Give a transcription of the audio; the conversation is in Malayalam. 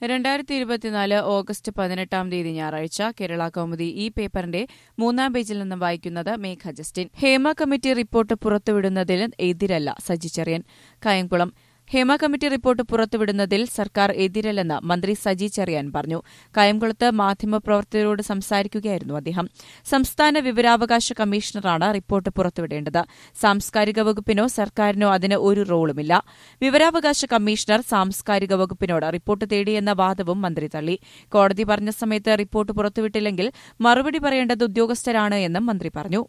രണ്ടായിരത്തി ഇരുപത്തിനാല് ഓഗസ്റ്റ് പതിനെട്ടാം തീയതി ഞായറാഴ്ച കേരള കൗമുദി ഈ പേപ്പറിന്റെ മൂന്നാം പേജിൽ നിന്ന് വായിക്കുന്നത് Megha Justin Hema committee report പുറത്തുവിടുന്നതിൽ എതിരല്ല സജി ചെറിയൻ കായംകുളം ഹേമ കമ്മിറ്റി റിപ്പോർട്ട് പുറത്തുവിടുന്നതിൽ സർക്കാർ എതിരല്ലെന്ന് മന്ത്രി സജി ചെറിയാൻ പറഞ്ഞു കായംകുളത്ത് മാധ്യമപ്രവർത്തകരോട് സംസാരിക്കുകയായിരുന്നു അദ്ദേഹം സംസ്ഥാന വിവരാവകാശ കമ്മീഷണറാണ് റിപ്പോർട്ട് പുറത്തുവിടേണ്ടത് സാംസ്കാരിക വകുപ്പിനോ സർക്കാരിനോ അതിന് ഒരു റോളുമില്ല വിവരാവകാശ കമ്മീഷണർ സാംസ്കാരിക വകുപ്പിനോട് റിപ്പോർട്ട് തേടിയെന്ന വാദവും മന്ത്രി തള്ളി കോടതി പറഞ്ഞ സമയത്ത് റിപ്പോർട്ട് പുറത്തുവിട്ടില്ലെങ്കിൽ മറുപടി പറയേണ്ടത് ഉദ്യോഗസ്ഥരാണ് എന്നും മന്ത്രി പറഞ്ഞു